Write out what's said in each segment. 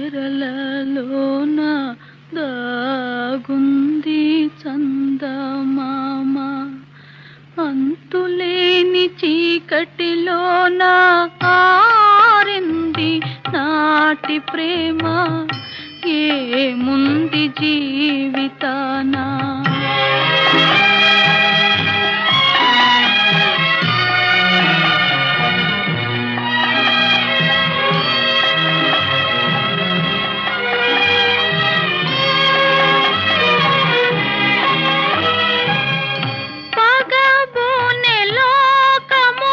తెరలలోన దాగుంది చందమామ అంతులేని చీకటిలోన ఆరింది నాటి ప్రేమ ఏముంది జీవితానా పగబూనె లోకము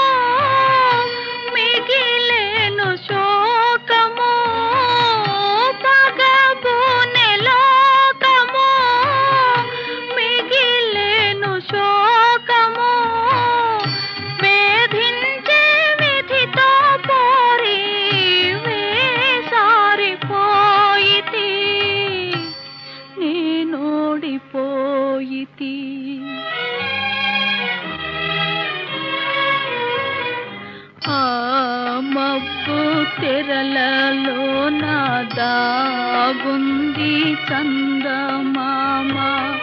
మిగిలేను శోకము పగబూనె లోకము మిగిలేను శోకము వేధించే విధితో పోరి వేసారిపోయితి నేనోడిపోయితి ఆ మబ్బు తెరలలో నా దాగుంది చందమామ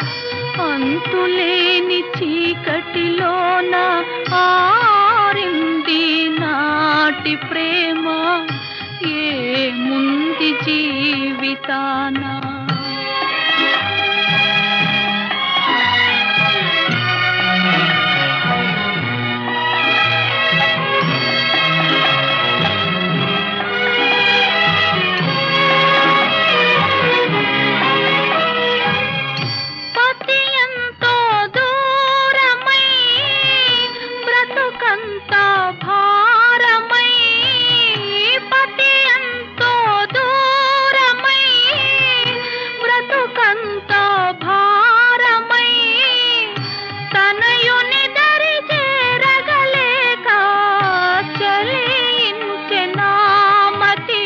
అంతులేని చీకటిలోన ఆరింది నాటి ప్రేమ ఏముంది జీవితానా పతి ఎంతో దూరమై బ్రతుకంత భారమై పతి ఎంతో దూరమై బ్రతుకంత భారమై తనయుని దరి చేరగలేక చలించె నామతి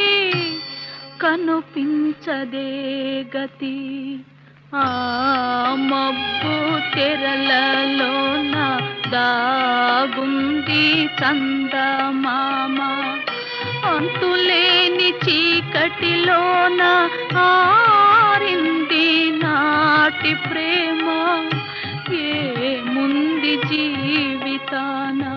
కనుపించదే గతి ఆ మబ్బు తెరలలోన దాగుంది చందమామ అంతులేని చీకటిలోన ఆరింది నాటి ప్రేమ ఏముంది జీవితాన